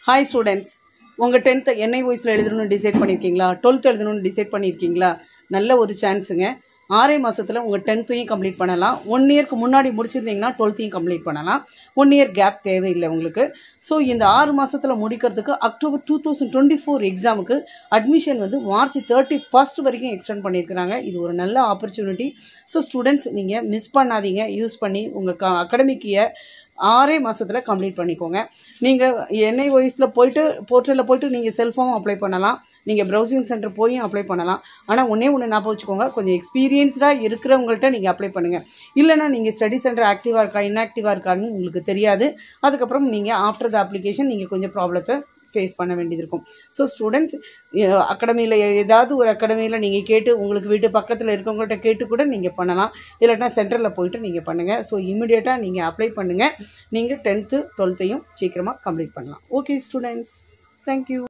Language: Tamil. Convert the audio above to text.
ஹாய் ஸ்டூடெண்ட்ஸ் உங்கள் டென்த்து என்ஐ வாய்ஸில் எழுதணும்னு டிசைட் பண்ணியிருக்கீங்களா டுவெல்த் எழுதணும்னு டிசைட் பண்ணியிருக்கீங்களா நல்ல ஒரு சான்ஸுங்க ஆறே மாதத்தில் உங்கள் டென்த்தையும் கம்ப்ளீட் பண்ணலாம் ஒன் இயர்க்கு முன்னாடி முடிச்சிருந்தீங்கன்னா டுவெல்த்தையும் கம்ப்ளீட் பண்ணலாம் ஒன் இயர் கேப் தேவையில்லை உங்களுக்கு ஸோ இந்த ஆறு மாதத்தில் முடிக்கிறதுக்கு October two thousand twenty four எக்ஸாமுக்கு அட்மிஷன் வந்து மார்ச் தேர்ட்டி ஃபர்ஸ்ட் வரைக்கும் எக்ஸ்டெண்ட் பண்ணியிருக்கிறாங்க இது ஒரு நல்ல ஆப்பர்ச்சுனிட்டி ஸோ ஸ்டூடெண்ட்ஸ் நீங்கள் மிஸ் பண்ணாதீங்க யூஸ் பண்ணி உங்கள் க அகடமிக்கிய ஆறே மாதத்தில் கம்ப்ளீட் பண்ணிக்கோங்க நீங்கள் என்ஐ வாய்ஸில் போயிட்டு போர்ட்டலில் போயிட்டு நீங்கள் செல்ஃபார்ம் அப்ளை பண்ணலாம் நீங்கள் ப்ரௌசிங் சென்டர் போய் அப்ளை பண்ணலாம் ஆனால் ஒன்றே ஒன்று ஞாபகம் வச்சுக்கோங்க கொஞ்சம் எக்ஸ்பீரியன்ஸ்டாக இருக்கிறவங்கள்ட்ட நீங்கள் அப்ளை பண்ணுங்கள் இல்லைனா நீங்கள் ஸ்டடி சென்டர் ஆக்டிவாக இருக்கா இன்ஆக்டிவாக இருக்கான்னு உங்களுக்கு தெரியாது அதுக்கப்புறம் நீங்கள் ஆஃப்டர் த அப்ளிகேஷன் நீங்கள் கொஞ்சம் ப்ராப்ளத்தை ஃபேஸ் பண்ண வேண்டியது இருக்கும் ஸோ ஸ்டூடெண்ட்ஸ் அகாடமியில் ஏதாவது ஒரு அகாடமியில் நீங்கள் கேட்டு உங்களுக்கு வீட்டு பக்கத்தில் இருக்கவங்கள்ட்ட கேட்டு கூட நீங்கள் பண்ணலாம் இல்லாட்டினா சென்டரில் போயிட்டு நீங்கள் பண்ணுங்கள் ஸோ இமிடியேட்டாக நீங்கள் அப்ளை பண்ணுங்கள் நீங்கள் டென்த்து டுவெல்த்தையும் சீக்கிரமாக கம்ப்ளீட் பண்ணலாம் ஓகே ஸ்டூடெண்ட்ஸ் தேங்க்யூ